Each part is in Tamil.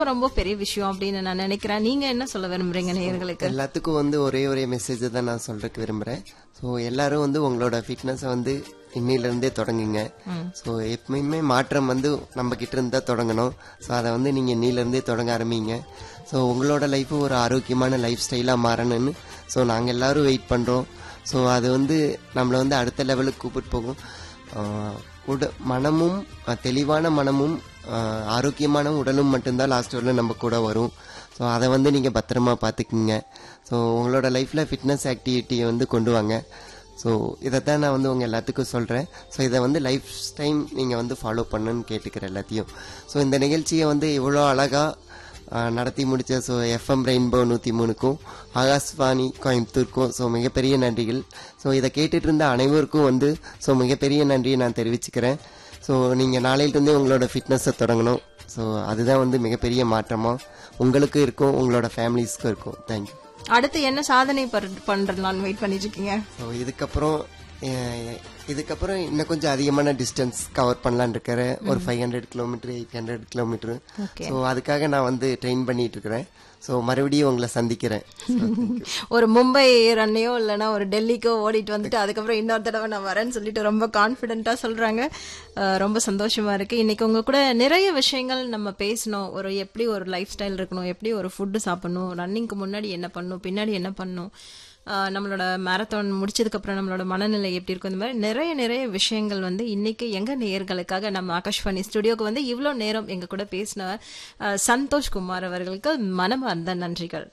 ரொம்ப பெரிய விஷயம் அப்படின்னு நான் நினைக்கிறேன் நீங்க என்ன சொல்ல விரும்புறீங்க நேயர்களுக்கு எல்லாத்துக்கும் வந்து ஒரே ஒரே மெசேஜ் தான் நான் சொல்றதுக்கு விரும்புறேன் ஸோ எல்லாரும் வந்து உங்களோட ஃபிட்னஸை வந்து இன்னில இருந்தே தொடங்குங்க ஸோ எப்பயுமே மாற்றம் வந்து நம்ம கிட்ட இருந்தா தொடங்கணும் ஸோ அதை வந்து நீங்க இன்னில இருந்தே தொடங்க ஆரம்பிங்க ஸோ உங்களோட லைஃப் ஒரு ஆரோக்கியமான லைஃப் ஸ்டைலா மாறணும்னு ஸோ நாங்க எல்லாரும் வெயிட் பண்றோம் ஸோ அது வந்து நம்மளை வந்து அடுத்த லெவலுக்கு கூப்பிட்டு போகும் ஆஹ் உட மனமும் அஹ் தெளிவான மனமும் ஆஹ் ஆரோக்கியமான உடலும் மட்டும்தான் லாஸ்ட் வரல நம்ம கூட வரும் ஸோ அதை வந்து நீங்கள் பத்திரமா பார்த்துக்குங்க ஸோ உங்களோட லைஃப்பில் ஃபிட்னஸ் ஆக்டிவிட்டியை வந்து கொண்டு வாங்க ஸோ இதை தான் நான் வந்து உங்கள் எல்லாத்துக்கும் சொல்கிறேன் ஸோ இதை வந்து லைஃப் டைம் நீங்கள் வந்து ஃபாலோ பண்ணுன்னு கேட்டுக்கிறேன் எல்லாத்தையும் ஸோ இந்த நிகழ்ச்சியை வந்து இவ்வளோ அழகாக ஆஹ் நடத்தி முடிச்ச ஸோ எஃப்எம் ரெயின்போ நூற்றி மூணுக்கும் ஆகாஷ்வாணி கோயம்புத்தூருக்கும் ஸோ மிகப்பெரிய நன்றிகள் ஸோ இதை கேட்டுட்டு இருந்த அனைவருக்கும் வந்து ஸோ மிகப்பெரிய நன்றியை நான் தெரிவிச்சுக்கிறேன் ஸோ நீங்கள் நாளையிலிருந்தே உங்களோட ஃபிட்னஸை தொடங்கணும் ஸோ அதுதான் வந்து மிகப்பெரிய மாற்றமாக உங்களுக்கும் இருக்கும் உங்களோட ஃபேமிலிஸ்க்கும் இருக்கும் தேங்க்யூ அடுத்து என்ன சாதனை பர்- பண்றதுலான்னு வெயிட் பண்ணிட்டு இருக்கீங்க ஸோ இதுக்கப்புறம் அஹ், இதுக்கப்புறம் இன்னும் கொஞ்சம் அதிகமான டிஸ்டன்ஸ் கவர் பண்ணலான்னு இருக்கிறேன் ஒரு five hundred kilometre eight hundred kilometre Okay. So அதுக்காக நான் வந்து ட்ரெயின் பண்ணிட்டு இருக்கிறேன் ஸோ மறுபடியும் உங்களை சந்திக்கிறேன் So, thank you. ஒரு மும்பை ரன்னையோ இல்லைன்னா ஒரு டெல்லிக்கோ ஓடிட்டு வந்துட்டு அதுக்கப்புறம் இன்னொரு தடவை நான் வரேன்னு சொல்லிட்டு ரொம்ப கான்ஃபிடென்ட்டா சொல்றாங்க அஹ் ரொம்ப சந்தோஷமா இருக்கு இன்னைக்கு உங்க கூட நிறைய விஷயங்கள் நம்ம பேசணும் ஒரு எப்படி ஒரு லைஃப் ஸ்டைல் இருக்கணும் எப்படி ஒரு ஃபுட்டு சாப்பிடணும் ரன்னிங்க்கு முன்னாடி என்ன பண்ணணும் பின்னாடி என்ன பண்ணணும் அஹ் நம்மளோட மேரத்தான் முடிச்சதுக்கு அப்புறம் நம்மளோட மனநிலை எப்படி இருக்கும் இந்த மாதிரி நிறைய நிறைய விஷயங்கள் வந்து இன்னைக்கு எங்க நேயர்களுக்காக நம்ம ஆகாஷ்வாணி ஸ்டுடியோக்கு வந்து இவ்வளோ நேரம் எங்க கூட பேசின அஹ் சந்தோஷ் குமார் அவர்களுக்கு மனமார்ந்த நன்றிகள்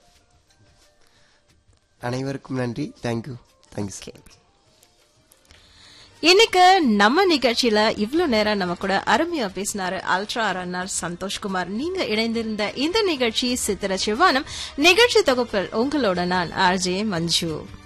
அனைவருக்கும் நன்றி தேங்க்யூ தேங்க்யூ இன்னைக்கு நம்ம நிகழ்ச்சியில இவ்ளோ நேரம் நம்ம கூட அருமையா பேசினாரு அல்ட்ரா ரன்னர் சந்தோஷ்குமார் நீங்க இணைந்திருந்த இந்த நிகழ்ச்சி சித்திர சிவானம் நிகழ்ச்சி தொகுப்பில் உங்களோட நான் ஆர்ஜே மஞ்சு